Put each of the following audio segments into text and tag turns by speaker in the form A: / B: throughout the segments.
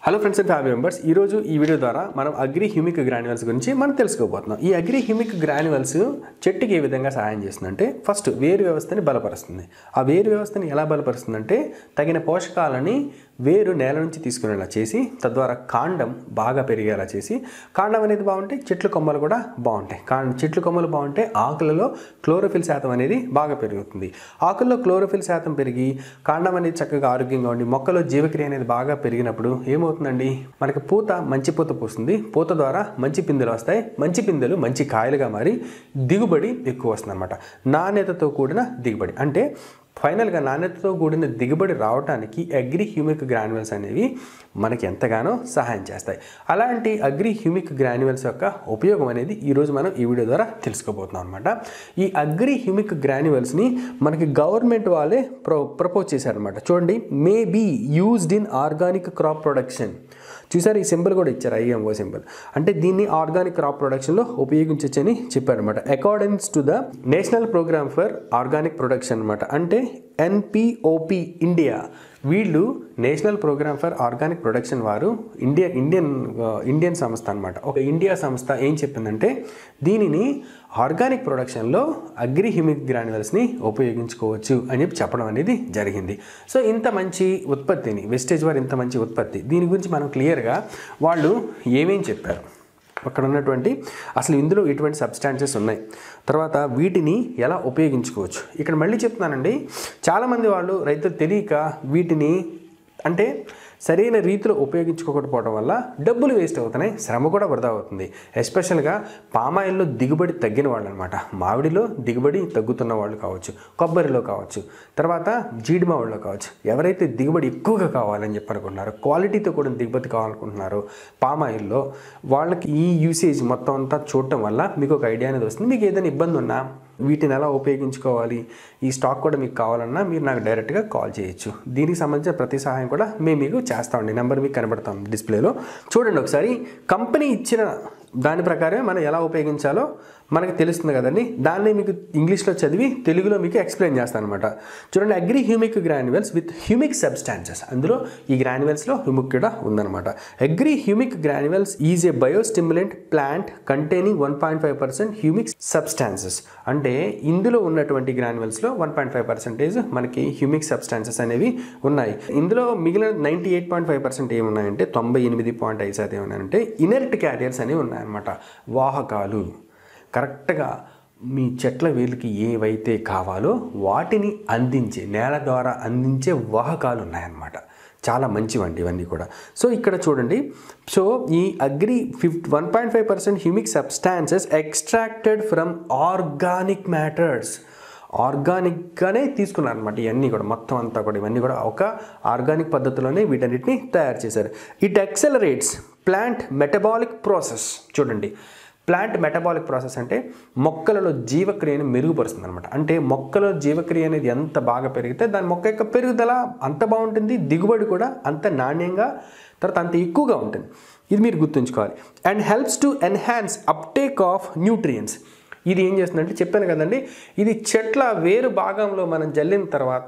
A: hello friends and family members ఈరోజు ఈ video ద్వారా మనం అగ్రి హ్యూమిక్ గ్రాన్యువల్స్ గురించి మనం తెలుసుకోబోతున్నాం ఈ అగ్రి హ్యూమిక్ గ్రాన్యువల్స్ చెట్టుకి ఏ విధంగా సహాయం చేస్తుందంటే ఫస్ట్ వేరు వ్యవస్థని బలపరుస్తుంది ఆ వేరు వ్యవస్థని ఎలా బలపరుస్తుందంటే తగిన పోషకాలని వేరు నేల నుంచి తీసుకునేలా చేసి తద్వారా కాండం బాగా పెరిగేలా చేసి కాండం అనేది బాగుంటే చెట్లు కొమ్మలు కూడా బాగుంటాయి కాండం చెట్లు కొమ్మలు బాగుంటే ఆకులలో క్లోరోఫిల్ శాతం అనేది బాగా పెరుగుతుంది ఆకుల్లో క్లోరోఫిల్ శాతం పెరిగి కాండం అనేది చక్కగా ఆరోగ్యంగా ఉండి మొక్కలో జీవక్రియ అనేది బాగా పెరిగినప్పుడు ఏమవుతుందండి మనకి పూత మంచి పూత పూస్తుంది పూత ద్వారా మంచి పిందెలు వస్తాయి మంచి పిందెలు మంచి కాయలుగా మారి దిగుబడి ఎక్కువ వస్తుంది అనమాట నాణ్యతతో కూడిన దిగుబడి అంటే ఫైనల్గా నాణ్యతతో కూడిన దిగుబడి రావడానికి అగ్రి హ్యూమిక్ గ్రాన్యువల్స్ అనేవి మనకి ఎంతగానో సహాయం చేస్తాయి అలాంటి అగ్రి హ్యూమిక్ గ్రాన్యువల్స్ యొక్క ఉపయోగం అనేది ఈరోజు మనం ఈ వీడియో ద్వారా తెలుసుకోబోతున్నాం అనమాట ఈ అగ్రి హ్యూమిక్ గ్రాన్యువల్స్ని మనకి గవర్నమెంట్ వాళ్ళే ప్రో ప్రపోజ్ చేశారనమాట చూడండి may be used in organic crop production చూసారు ఈ సింబల్ కూడా ఇచ్చారు ఐఎంఓ సింబల్ అంటే దీన్ని ఆర్గానిక్ క్రాప్ ప్రొడక్షన్లో ఉపయోగించవచ్చని చెప్పారనమాట according to the national program for organic production అనమాట అంటే ఎన్పిఓపి ఇండియా వీళ్ళు national program for organic production వారు ఇండియా ఇండియన్ ఆ, ఇండియన్ సంస్థ అనమాట ఒక ఇండియా సంస్థ ఏం చెప్పిందంటే దీనిని ఆర్గానిక్ ప్రొడక్షన్లో అగ్రి హ్యూమిక్ గ్రాన్యువల్స్ని ఉపయోగించుకోవచ్చు అని చెప్పి చెప్పడం అనేది జరిగింది సో ఇంత మంచి ఉత్పత్తిని వెస్టేజ్ వారు ఇంత మంచి ఉత్పత్తి దీని గురించి మనం క్లియర్గా వాళ్ళు ఏమేం చెప్పారు అక్కడ ఉన్నటువంటి అసలు ఇందులో ఎటువంటి సబ్స్టాన్సెస్ ఉన్నాయి తర్వాత వీటిని ఎలా ఉపయోగించుకోవచ్చు ఇక్కడ మళ్ళీ చెప్తున్నానండి చాలామంది వాళ్ళు రైతులు తెలియక వీటిని అంటే సరైన రీతిలో ఉపయోగించుకోకపోవడం వల్ల డబ్బులు వేస్ట్ అవుతున్నాయి శ్రమ కూడా వృధా అవుతుంది ఎస్పెషల్గా పామాయిల్లో దిగుబడి తగ్గిన వాళ్ళు అనమాట మామిడిలో దిగుబడి తగ్గుతున్న వాళ్ళు కావచ్చు కొబ్బరిలో కావచ్చు తర్వాత జీడి మామిడిలో కావచ్చు ఎవరైతే దిగుబడి ఎక్కువగా కావాలని చెప్పి అనుకుంటున్నారో క్వాలిటీతో కూడా దిగుబడి కావాలనుకుంటున్నారో పామాయిల్లో వాళ్ళకి ఈ యూసేజ్ మొత్తం అంతా చూడటం వల్ల మీకు ఒక ఐడియా అనేది వస్తుంది మీకు ఏదైనా ఇబ్బంది ఉన్నా వీటిని ఎలా ఉపయోగించుకోవాలి ఈ స్టాక్ కూడా మీకు కావాలన్నా మీరు నాకు డైరెక్ట్గా కాల్ చేయొచ్చు దీనికి సంబంధించిన ప్రతి సహాయం కూడా మేము మీకు చేస్తామండి నెంబర్ మీకు కనబడతాం డిస్ప్లేలో చూడండి ఒకసారి కంపెనీ ఇచ్చిన దాని ప్రకారమే మనం ఎలా ఉపయోగించాలో మనకు తెలుస్తుంది కదండి దాన్ని మీకు ఇంగ్లీష్లో చదివి తెలుగులో మీకు ఎక్స్ప్లెయిన్ చేస్తాను అనమాట చూడండి agri humic granules with humic substances అందులో ఈ గ్రాన్యువల్స్లో హ్యూమిక్ కూడా ఉందన్నమాట agri humic granules is a biostimulant plant containing one point five percent humic substances అంటే ఇందులో ఉన్నటువంటి గ్రాన్యువల్స్లో వన్ పాయింట్ ఫైవ్ పర్సెంటేజ్ మనకి హ్యూమిక్ సబ్స్టాన్సెస్ అనేవి ఉన్నాయి ఇందులో మిగిలిన ninety eight point five percent ఏమున్నాయంటే తొంభై ఎనిమిది పాయింట్ ఐదు శాతం ఏమున్నాయంటే ఇనర్ట్ క్యారియర్స్ అనేవి ఉన్నాయన్నమాట వాహకాలు కరెక్ట్గా మీ చెట్ల వేలుకి ఏవైతే కావాలో వాటిని అందించే నేల ద్వారా అందించే వాహకాలు ఉన్నాయన్నమాట చాలా మంచివండి ఇవన్నీ కూడా సో ఇక్కడ చూడండి సో ఈ అగ్రి ఫిఫ్ట్ one point five percent humic substances extracted from organic matters ఆర్గానిక్గానే తీసుకున్నారు అనమాట ఇవన్నీ కూడా మొత్తం అంతా కూడా ఇవన్నీ కూడా ఒక ఆర్గానిక్ పద్ధతిలోనే వీటన్నిటిని తయారు చేశారు it accelerates plant metabolic process చూడండి ప్లాంట్ మెటబాలిక్ ప్రాసెస్ అంటే మొక్కలలో జీవక్రియను మెరుగుపరుస్తుంది అనమాట అంటే మొక్కలో జీవక్రియ అనేది ఎంత బాగా పెరిగితే దాని మొక్క యొక్క పెరుగుదల అంత బాగుంటుంది దిగుబడి కూడా అంత నాణ్యంగా తర్వాత అంత ఎక్కువగా ఉంటుంది ఇది మీరు గుర్తుంచుకోవాలి and helps to enhance uptake of nutrients ఇది ఏం చేస్తుందంటే చెప్పాను కదండి ఇది చెట్ల వేరు భాగంలో మనం జల్లిన తర్వాత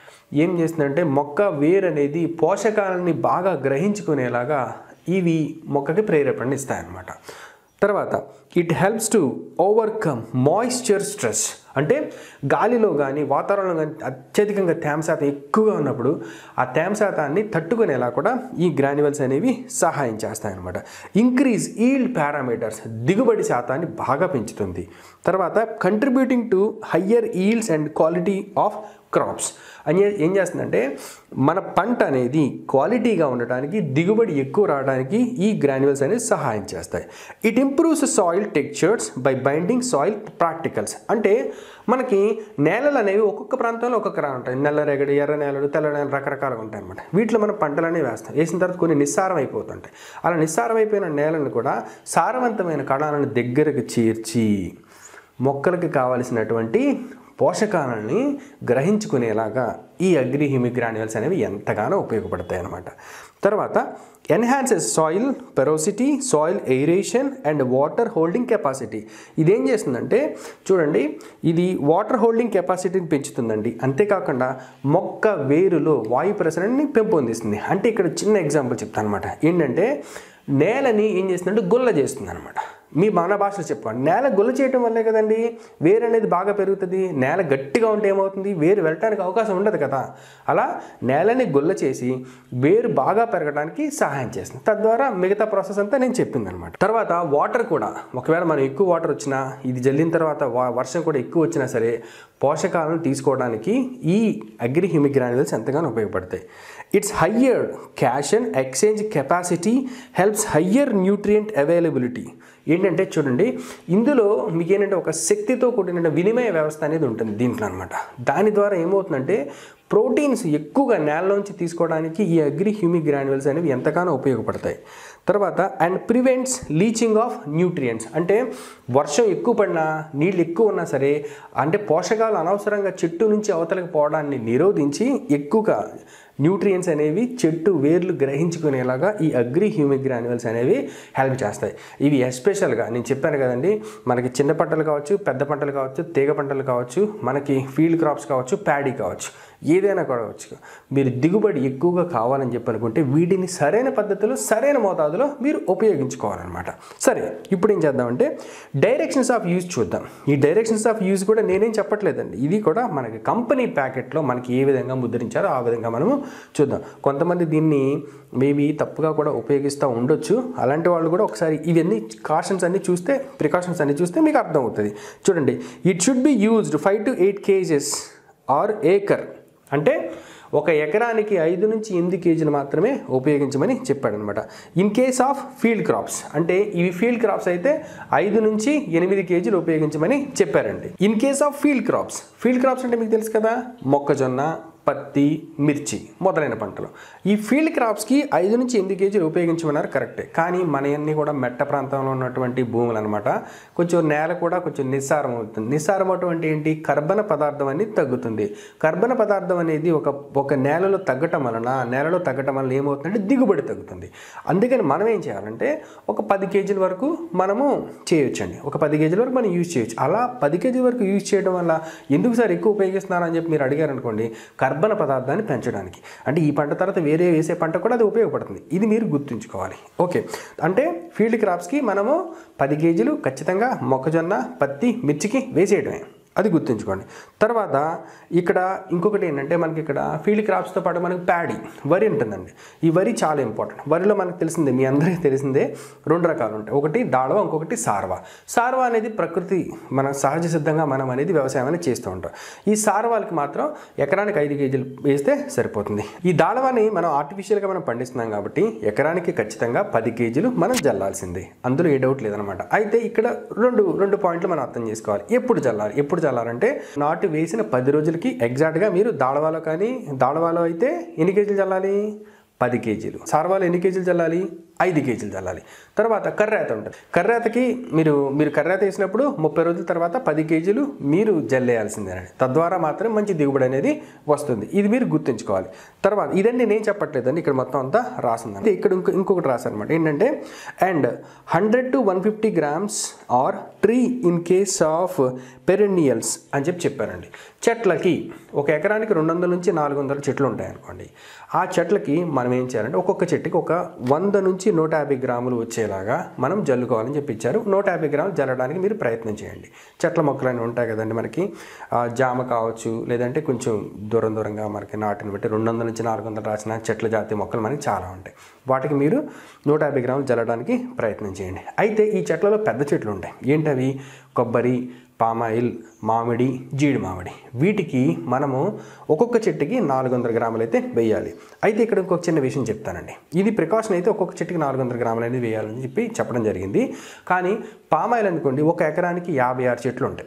A: ఏం చేస్తుందంటే మొక్క వేరు అనేది పోషకాలని బాగా గ్రహించుకునేలాగా ఇవి మొక్కకి ప్రేరేపణ ఇస్తాయన్నమాట తర్వాత it helps to overcome moisture stress అంటే గాలిలో కానీ వాతావరణంలో కానీ అత్యధికంగా తేమ శాతం ఎక్కువగా ఉన్నప్పుడు ఆ తేమ శాతాన్ని తట్టుకునేలా కూడా ఈ గ్రాన్యువల్స్ అనేవి సహాయం చేస్తాయన్నమాట ఇంక్రీజ్ ఈల్డ్ పారామీటర్స్ దిగుబడి శాతాన్ని బాగా పెంచుతుంది తర్వాత contributing to higher yields and quality of crops అని ఏం చేస్తుందంటే మన పంట అనేది క్వాలిటీగా ఉండటానికి దిగుబడి ఎక్కువ రావడానికి ఈ గ్రాన్యువల్స్ అనేది సహాయం చేస్తాయి it improves soil textures by binding soil particles అంటే మనకి నేలలు అనేవి ఒక్కొక్క ప్రాంతంలో ఒక్కొక్క ఉంటాయి నల్ల రేగడి ఎర్ర నేలలు తెల్ల నేలలు రకరకాలుగా ఉంటాయి అనమాట వీటిలో మనం పంటలనే వేస్తాం వేసిన తర్వాత కొన్ని నిస్సారం అయిపోతుంటాయి అలా నిస్సారం అయిపోయిన నేలను కూడా సారవంతమైన కణాలను దగ్గరకు చేర్చి మొక్కలకు కావలసినటువంటి పోషకాలని గ్రహించుకునేలాగా ఈ అగ్రి హ్యూమిక్ గ్రాన్యువల్స్ అనేవి ఎంతగానో ఉపయోగపడతాయి అన్నమాట తర్వాత enhances soil porosity soil aeration and water holding capacity ఇదేం చేస్తుందంటే చూడండి ఇది వాటర్ హోల్డింగ్ కెపాసిటీని పెంచుతుందండి అంతేకాకుండా మొక్క వేరులో వాయు ప్రసరణని పెంపొందిస్తుంది అంటే ఇక్కడ చిన్న ఎగ్జాంపుల్ చెప్తాను అనమాట ఏంటంటే నేలని ఏం చేస్తుందంటే గుల్ల చేస్తుంది అనమాట మీ మన భాషలో చెప్పుకోండి నేల గుల్ల చేయటం వల్లే కదండి వేరు అనేది బాగా పెరుగుతుంది నేల గట్టిగా ఉంటే ఏమవుతుంది వేరు వెళ్ళటానికి అవకాశం ఉండదు కదా అలా నేలని గుల్ల చేసి వేరు బాగా పెరగడానికి సహాయం చేస్తుంది తద్వారా మిగతా ప్రాసెస్ అంతా నేను చెప్పింది అనమాట తర్వాత వాటర్ కూడా ఒకవేళ మనం ఎక్కువ వాటర్ వచ్చినా ఇది జల్లిన తర్వాత వా- వర్షం కూడా ఎక్కువ వచ్చినా సరే పోషకాలను తీసుకోవడానికి ఈ అగ్రి హ్యూమిక్ గ్రాన్యువల్స్ ఎంతగానో ఉపయోగపడతాయి its higher cash and exchange capacity helps higher nutrient availability ఏంటంటే చూడండి ఇందులో మీకు ఏంటంటే ఒక శక్తితో కూడిన వినిమయ వ్యవస్థ అనేది ఉంటుంది దీంట్లో అనమాట దాని ద్వారా ఏమవుతుందంటే ప్రోటీన్స్ ఎక్కువగా నేలలోంచి తీసుకోవడానికి ఈ అగ్రి హ్యూమిక్ గ్రాన్యువల్స్ అనేవి ఎంతగానో ఉపయోగపడతాయి తర్వాత and prevents leaching of nutrients అంటే వర్షం ఎక్కువ పడినా నీళ్ళు ఎక్కువ ఉన్నా సరే అంటే పోషకాలు అనవసరంగా చెట్టు నుంచి అవతలకి పోవడాన్ని నిరోధించి ఎక్కువగా న్యూట్రియంట్స్ అనేవి చెట్టు వేర్లు గ్రహించుకునేలాగా ఈ అగ్రి హ్యూమిక్ గ్రాన్యువల్స్ అనేవి హెల్ప్ చేస్తాయి ఇవి ఎస్పెషల్గా నేను చెప్పాను కదండి మనకి చిన్న పంటలు కావచ్చు పెద్ద పంటలు కావచ్చు తీగ పంటలు కావచ్చు మనకి ఫీల్డ్ క్రాప్స్ కావచ్చు ప్యాడీ కావచ్చు ఏదైనా కూడా కావచ్చు మీరు దిగుబడి ఎక్కువగా కావాలని చెప్పి అనుకుంటే వీటిని సరైన పద్ధతిలో సరైన మోతాదులో మీరు ఉపయోగించుకోవాలన్నమాట సరే ఇప్పుడు ఏం చేద్దామంటే డైరెక్షన్స్ ఆఫ్ యూజ్ చూద్దాం ఈ డైరెక్షన్స్ ఆఫ్ యూజ్ కూడా నేనేం చెప్పట్లేదండి ఇది కూడా మనకి కంపెనీ ప్యాకెట్లో మనకి ఏ విధంగా ముద్రించారో ఆ విధంగా మనము చూద్దాం కొంతమంది దీన్ని మేబీ తప్పుగా కూడా ఉపయోగిస్తూ ఉండొచ్చు అలాంటి వాళ్ళు కూడా ఒకసారి ఇవన్నీ కాషన్స్ అన్ని చూస్తే ప్రికాషన్స్ అన్ని చూస్తే మీకు అర్థం అవుతుంది చూడండి it should be used five to eight kgs or acre అంటే ఒక ఎకరానికి ఐదు నుంచి ఎనిమిది కేజీలు మాత్రమే ఉపయోగించమని చెప్పాడనమాట in case of field crops అంటే ఇవి ఫీల్డ్ క్రాప్స్ అయితే ఐదు నుంచి ఎనిమిది కేజీలు ఉపయోగించమని చెప్పారండి in case of field crops field crops అంటే మీకు తెలుసు కదా మొక్కజొన్న పత్తి మిర్చి మొదలైన పంటలు ఈ ఫీల్డ్ క్రాప్స్కి ఐదు నుంచి ఎనిమిది కేజీలు ఉపయోగించమన్నారు కరెక్టే కానీ మనయన్నీ కూడా మెట్ట ప్రాంతంలో ఉన్నటువంటి భూములు అనమాట కొంచెం నేల కూడా కొంచెం నిస్సారం అవుతుంది నిస్సారం అటువంటి ఏంటి కర్బన పదార్థం అనేది తగ్గుతుంది కర్బన పదార్థం అనేది ఒక ఒక నేలలో తగ్గటం వలన నేలలో తగ్గటం వలన ఏమవుతుందంటే దిగుబడి తగ్గుతుంది అందుకని మనం ఏం చేయాలంటే ఒక పది కేజీల వరకు మనము చేయొచ్చండి ఒక పది కేజీల వరకు మనం యూజ్ చేయొచ్చు అలా పది కేజీల వరకు యూజ్ చేయడం వల్ల ఎందుకు సార్ ఎక్కువ ఉపయోగిస్తున్నారని చెప్పి మీరు అడిగారు అనుకోండి కర్బన పదార్థాన్ని పెంచడానికి అంటే ఈ పంట తర్వాత వేరే వేసే పంట కూడా అది ఉపయోగపడుతుంది ఇది మీరు గుర్తుంచుకోవాలి ఓకే అంటే ఫీల్డ్ క్రాప్స్కి మనము పది కేజీలు ఖచ్చితంగా మొక్కజొన్న పత్తి మిర్చికి వేసేయడమే అది గుర్తుంచుకోండి తర్వాత ఇక్కడ ఇంకొకటి ఏంటంటే మనకి ఇక్కడ ఫీల్డ్ క్రాప్స్తో పాటు మనకి ప్యాడీ వరి ఉంటుందండి ఈ వరి చాలా ఇంపార్టెంట్ వరిలో మనకు తెలిసిందే మీ అందరికీ తెలిసిందే రెండు రకాలు ఉంటాయి ఒకటి దాళవ ఇంకొకటి సార్వా సార్వా అనేది ప్రకృతి మన సహజ సిద్ధంగా మనం అనేది వ్యవసాయం అనేది చేస్తూ ఉంటాం ఈ సార్వాలకి మాత్రం ఎకరానికి ఐదు కేజీలు వేస్తే సరిపోతుంది ఈ దాళవాని మనం ఆర్టిఫిషియల్గా మనం పండిస్తున్నాం కాబట్టి ఎకరానికి ఖచ్చితంగా పది కేజీలు మనం జల్లాల్సిందే అందులో ఏ డౌట్ లేదనమాట అయితే ఇక్కడ రెండు రెండు పాయింట్లు మనం అర్థం చేసుకోవాలి ఎప్పుడు జల్లాలి ఎప్పుడు జల్లాలంటే నాటు వేసిన పది రోజులకి ఎగ్జాక్ట్గా మీరు దాళవాలో కానీ దాళవాలో అయితే ఎన్ని కేజీలు చల్లాలి పది కేజీలు సార్వాలో ఎన్ని కేజీలు చల్లాలి ఐదు కేజీలు చల్లాలి తర్వాత కర్రేత ఉంటుంది కర్రేతకి మీరు మీరు కర్రేత వేసినప్పుడు ముప్పై రోజుల తర్వాత పది కేజీలు మీరు జల్లేయాల్సిందేనండి తద్వారా మాత్రం మంచి దిగుబడి అనేది వస్తుంది ఇది మీరు గుర్తుంచుకోవాలి తర్వాత ఇదండి నేను చెప్పట్లేదండి ఇక్కడ మొత్తం అంతా రాసిందండి ఇక్కడ ఇంకో ఇంకొకటి రాశారనమాట ఏంటంటే and hundred to one fifty grams or tree in case of perennials అని చెప్పి చెప్పారండి చెట్లకి ఒక ఎకరానికి రెండు వందల నుంచి నాలుగు వందల చెట్లు ఉంటాయి అనుకోండి ఆ చెట్లకి మనం ఏం చేయాలంటే ఒక్కొక్క చెట్టుకి ఒక వంద నుంచి నూట యాభై గ్రాములు వచ్చేలాగా మనం జల్లుకోవాలని చెప్పి ఇచ్చారు నూట యాభై గ్రాములు జల్లడానికి మీరు ప్రయత్నం చేయండి చెట్ల మొక్కలు అనేవి ఉంటాయి కదండి మనకి ఆ, జామ కావచ్చు లేదంటే కొంచెం దూరం దూరంగా మనకి నాటిని బట్టి రెండు వందల నుంచి నాలుగు వందలు రాసిన చెట్ల జాతి మొక్కలు మనకి చాలా ఉంటాయి వాటికి మీరు నూట యాభై గ్రాములు జల్లడానికి ప్రయత్నం చేయండి అయితే ఈ చెట్లలో పెద్ద చెట్లు ఉంటాయి ఏంటవి కొబ్బరి పామాయిల్ మామిడి జీడి మామిడి వీటికి మనము ఒక్కొక్క చెట్టుకి నాలుగు వందల గ్రాములు అయితే వేయాలి అయితే ఇక్కడ ఇంకొక చిన్న విషయం చెప్తానండి ఇది ప్రికాషన్ అయితే ఒక్కొక్క చెట్టుకి నాలుగు వందల గ్రాములు అనేది వేయాలని చెప్పి చెప్పడం జరిగింది కానీ పామాయిల్ అనుకోండి ఒక ఎకరానికి యాభై ఆరు చెట్లు ఉంటాయి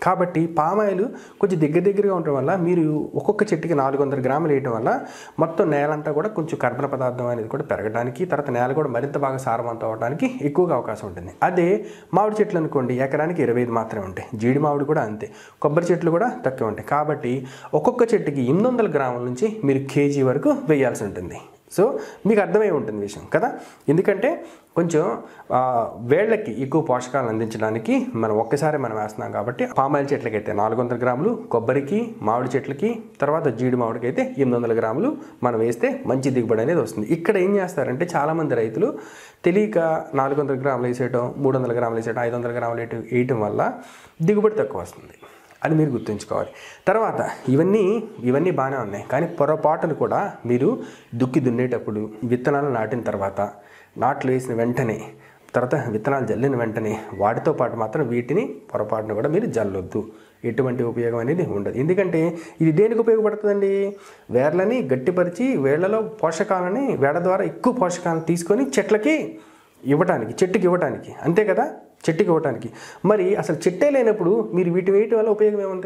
A: కాబట్టి పామాయిల్ కొంచెం దగ్గర దగ్గరగా ఉండటం వల్ల మీరు ఒక్కొక్క చెట్టుకి నాలుగు వందల గ్రాములు వేయటం వల్ల మొత్తం నేలంతా కూడా కొంచెం కర్బన పదార్థం అనేది కూడా పెరగడానికి తర్వాత నేల కూడా మరింత బాగా సారవంతం అవడానికి ఎక్కువగా అవకాశం ఉంటుంది అదే మామిడి చెట్లు అనుకోండి ఎకరానికి ఇరవై ఐదు మాత్రమే ఉంటాయి జీడి మామిడి కూడా అంతే కొబ్బరి చెట్లు కూడా తక్కువ ఉంటాయి కాబట్టి ఒక్కొక్క చెట్టుకి ఎనిమిది వందల గ్రాముల నుంచి మీరు కేజీ వరకు వేయాల్సి ఉంటుంది సో మీకు అర్థమై ఉంటుంది విషయం కదా ఎందుకంటే కొంచెం ఆ, వేళ్ళకి ఎక్కువ పోషకాలను అందించడానికి మనం ఒక్కసారి మనం వేస్తున్నాం కాబట్టి పామాయిల్ చెట్లకి అయితే నాలుగు వందల గ్రాములు కొబ్బరికి మామిడి చెట్లకి తర్వాత జీడి మామిడికి అయితే ఎనిమిది వందల గ్రాములు మనం వేస్తే మంచి దిగుబడి అనేది వస్తుంది ఇక్కడ ఏం చేస్తారంటే చాలామంది రైతులు తెలియక నాలుగు వందల గ్రాములు వేసేయటం మూడు వందల గ్రాములు వేసేయటం ఐదు వందల గ్రాములు వేయటం వేయటం వల్ల దిగుబడి తక్కువ వస్తుంది అది మీరు గుర్తుంచుకోవాలి తర్వాత ఇవన్నీ ఇవన్నీ బాగానే ఉన్నాయి కానీ పొరపాటును కూడా మీరు దుక్కి దున్నేటప్పుడు విత్తనాలు నాటిన తర్వాత నాట్లు వేసిన వెంటనే తర్వాత విత్తనాలు జల్లిన వెంటనే వాటితో పాటు మాత్రం వీటిని పొరపాటును కూడా మీరు జల్లొద్దు ఎటువంటి ఉపయోగం అనేది ఉండదు ఎందుకంటే ఇది దేనికి ఉపయోగపడుతుందండి వేర్లని గట్టిపరిచి వేళ్లలో పోషకాలని వేడ ద్వారా ఎక్కువ పోషకాలను తీసుకొని చెట్లకి ఇవ్వటానికి చెట్టుకి ఇవ్వటానికి అంతే కదా చెట్టుకి ఇవ్వటానికి మరి అసలు చెట్టే లేనప్పుడు మీరు వీటి వేయటం వల్ల ఉపయోగం ఏముంది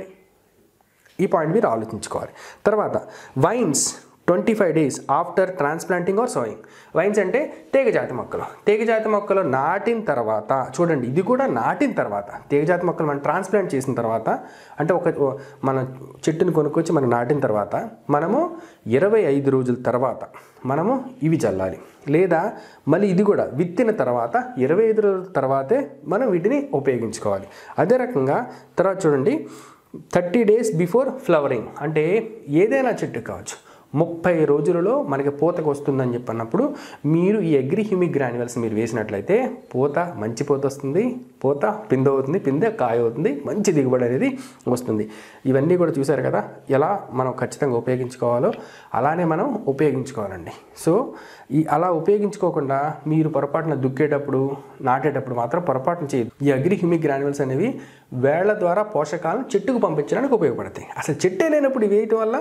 A: ఈ పాయింట్ మీరు ఆలోచించుకోవాలి తర్వాత vines twenty five days after transplanting or sowing vines అంటే తీగజాతి మొక్కలు తీగజాతి మొక్కలు నాటిన తర్వాత చూడండి ఇది కూడా నాటిన తర్వాత తీగజాతి మొక్కలు మనం ట్రాన్స్ప్లాంట్ చేసిన తర్వాత అంటే ఒక ఓ- మన చెట్టుని కొనుక్కొచ్చి మనం నాటిన తర్వాత మనము ఇరవై ఐదు రోజుల తర్వాత మనము ఇవి చల్లాలి లేదా మళ్ళీ ఇది కూడా విత్తిన తర్వాత ఇరవై ఐదు రోజుల తర్వాతే మనం వీటిని ఉపయోగించుకోవాలి అదే రకంగా తర్వాత చూడండి థర్టీ డేస్ బిఫోర్ ఫ్లవరింగ్ అంటే ఏదైనా చెట్టు కావచ్చు ముప్పై రోజులలో మనకి పూతకు వస్తుందని చెప్పినప్పుడు మీరు ఈ అగ్రి హ్యూమిక్ గ్రాన్యువల్స్ మీరు వేసినట్లయితే పూత మంచి పూత వస్తుంది పూత పిందె అవుతుంది పిందె కాయ అవుతుంది మంచి దిగుబడి అనేది వస్తుంది ఇవన్నీ కూడా చూసారు కదా ఎలా మనం ఖచ్చితంగా ఉపయోగించుకోవాలో అలానే మనం ఉపయోగించుకోవాలండి సో ఈ అలా ఉపయోగించుకోకుండా మీరు పొరపాటున దుక్కేటప్పుడు నాటేటప్పుడు మాత్రం పొరపాటున చేయదు ఈ అగ్రి హ్యూమిక్ గ్రాన్యువల్స్ అనేవి వేళ్ల ద్వారా పోషకాలను చెట్టుకు పంపించడానికి ఉపయోగపడతాయి అసలు చెట్టే లేనప్పుడు ఇవి వేయటం వల్ల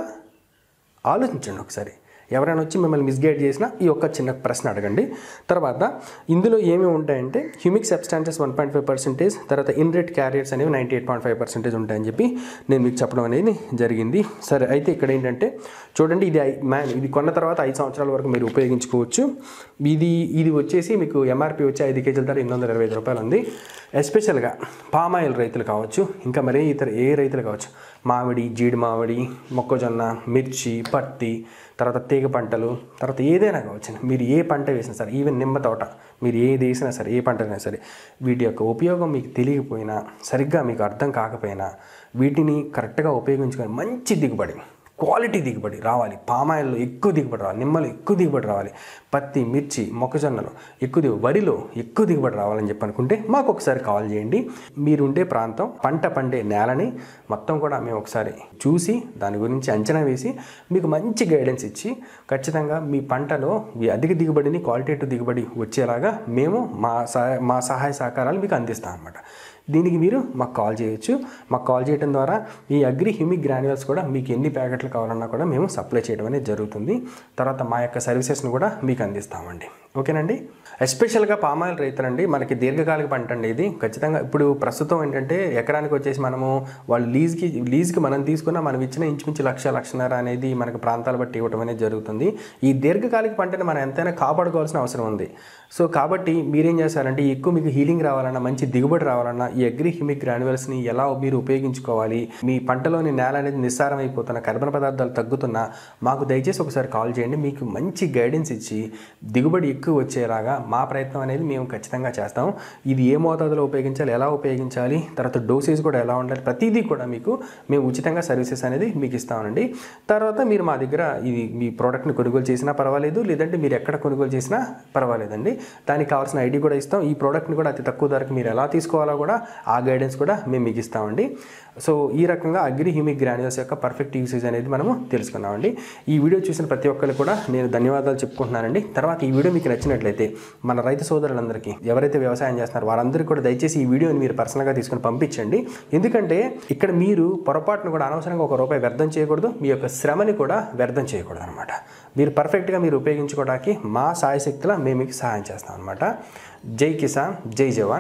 A: ఆలోచించండి ఒకసారి ఎవరైనా వచ్చి మిమ్మల్ని మిస్గైడ్ చేసినా ఈ ఒక్క చిన్న ప్రశ్న అడగండి తర్వాత ఇందులో ఏమేమి ఉంటాయంటే humic substances one point five percentage తర్వాత ఇన్రెట్ క్యారియర్స్ అనేవి ninety eight point five percentage ఉంటాయని చెప్పి నేను మీకు చెప్పడం అనేది జరిగింది సరే అయితే ఇక్కడ ఏంటంటే చూడండి ఇది ఐ- మ్యాన్ ఇది కొన్న తర్వాత ఐదు సంవత్సరాల వరకు మీరు ఉపయోగించుకోవచ్చు ఇది ఇది వచ్చేసి మీకు ఎంఆర్పి వచ్చి ఐదు కేజీల ధర ఎనిమిది వందల ఇరవై ఐదు రూపాయలు ఉంది ఎస్పెషల్గా పామాయిల్ రైతులు కావచ్చు ఇంకా మరే ఇతర ఏ రైతులు కావచ్చు మామిడి జీడి మామిడి మొక్కజొన్న మిర్చి పత్తి తర్వాత తీగ పంటలు తర్వాత ఏదైనా కావచ్చు మీరు ఏ పంట వేసినా సరే ఈవెన్ నిమ్మ తోట మీరు ఏది వేసినా సరే ఏ పంట అయినా సరే వీటి యొక్క ఉపయోగం మీకు తెలియకపోయినా సరిగ్గా మీకు అర్థం కాకపోయినా వీటిని కరెక్ట్గా ఉపయోగించుకొని మంచి దిగుబడి క్వాలిటీ దిగుబడి రావాలి పామాయిల్లో ఎక్కువ దిగుబడి రావాలి నిమ్మలు ఎక్కువ దిగుబడి రావాలి పత్తి మిర్చి మొక్కజొన్నలు ఎక్కువ దిగు వరిలో ఎక్కువ దిగుబడి రావాలని చెప్పి అనుకుంటే మాకు ఒకసారి కాల్ చేయండి మీరుండే ప్రాంతం పంట పండే నేలని మొత్తం కూడా మేము ఒకసారి చూసి దాని గురించి అంచనా వేసి మీకు మంచి గైడెన్స్ ఇచ్చి ఖచ్చితంగా మీ పంటలో మీ అధిక దిగుబడిని క్వాలిటేటివ్ దిగుబడి వచ్చేలాగా మేము మా సహాయ మా సహాయ సహకారాలు మీకు అందిస్తాం అన్నమాట దీనికి మీరు మాకు కాల్ చేయొచ్చు మాకు కాల్ చేయడం ద్వారా ఈ అగ్రి హ్యూమిక్ గ్రాన్యువల్స్ కూడా మీకు ఎన్ని ప్యాకెట్లు కావాలన్నా కూడా మేము సప్లై చేయడం అనేది జరుగుతుంది తర్వాత మా యొక్క సర్వీసెస్ని కూడా మీకు అందిస్తామండి ఓకేనండి ఎస్పెషల్గా పామాయిల్ రైతులండి మనకి దీర్ఘకాలిక పంట అండి ఇది ఖచ్చితంగా ఇప్పుడు ప్రస్తుతం ఏంటంటే ఎకరానికి వచ్చేసి మనము వాళ్ళు లీజ్కి లీజ్కి మనం తీసుకున్న మనం ఇచ్చిన ఇంచుమించు లక్ష లక్షన్నర అనేది మనకు ప్రాంతాలు బట్టి ఇవ్వడం అనేది జరుగుతుంది ఈ దీర్ఘకాలిక పంటని మనం ఎంతైనా కాపాడుకోవాల్సిన అవసరం ఉంది సో కాబట్టి మీరేం చేస్తారంటే ఎక్కువ మీకు హీలింగ్ రావాలన్నా మంచి దిగుబడి రావాలన్నా ఈ అగ్రి హ్యూమిక్ గ్రాన్యువల్స్ని ఎలా మీరు ఉపయోగించుకోవాలి మీ పంటలోని నేల అనేది నిస్సారం అయిపోతున్న కర్బన పదార్థాలు తగ్గుతున్నా మాకు దయచేసి ఒకసారి కాల్ చేయండి మీకు మంచి గైడెన్స్ ఇచ్చి దిగుబడి ఎక్కువ వచ్చేలాగా మా ప్రయత్నం అనేది మేము ఖచ్చితంగా చేస్తాం ఇది ఏ మోతాదులో ఉపయోగించాలి ఎలా ఉపయోగించాలి తర్వాత డోసేజ్ కూడా ఎలా ఉండాలి ప్రతిదీ కూడా మీకు మేము ఉచితంగా సర్వీసెస్ అనేది మీకు ఇస్తామండి తర్వాత మీరు మా దగ్గర ఇది మీ ప్రోడక్ట్ని కొనుగోలు చేసినా పర్వాలేదు లేదంటే మీరు ఎక్కడ కొనుగోలు చేసినా పర్వాలేదండి దానికి కావాల్సిన ఐడి కూడా ఇస్తాం ఈ ప్రోడక్ట్ని కూడా అతి తక్కువ ధరకు మీరు ఎలా తీసుకోవాలో కూడా ఆ గైడెన్స్ కూడా మేము మీకు ఇస్తామండి సో ఈ రకంగా అగ్రి హ్యూమిక్ గ్రాన్యుల్స్ యొక్క పర్ఫెక్ట్ యూసేజ్ అనేది మనము తెలుసుకున్నామండి ఈ వీడియో చూసిన ప్రతి ఒక్కరికి కూడా నేను ధన్యవాదాలు చెప్పుకుంటున్నానండి తర్వాత ఈ వీడియో మీకు నచ్చినట్లయితే మన రైతు సోదరులందరికీ ఎవరైతే వ్యవసాయం చేస్తున్నారో వారందరికీ కూడా దయచేసి ఈ వీడియోని మీరు పర్సనల్గా తీసుకొని పంపించండి ఎందుకంటే ఇక్కడ మీరు పొరపాటును కూడా అనవసరంగా ఒక రూపాయి వ్యర్థం చేయకూడదు మీ యొక్క శ్రమని కూడా వ్యర్థం చేయకూడదు అనమాట మీరు పర్ఫెక్ట్గా మీరు ఉపయోగించుకోవడానికి మా సాయశక్తిలో మేము మీకు సహాయం చేస్తాం అనమాట జై కిసాన్ జై జవాన్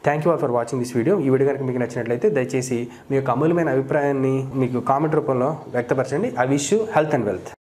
A: thank you all for watching this video ఈ వీడియో కనుక మీకు నచ్చినట్లయితే దయచేసి మీ యొక్క అమూల్యమైన అభిప్రాయాన్ని మీకు కామెంట్ రూపంలో వ్యక్తపరచండి I wish you health and wealth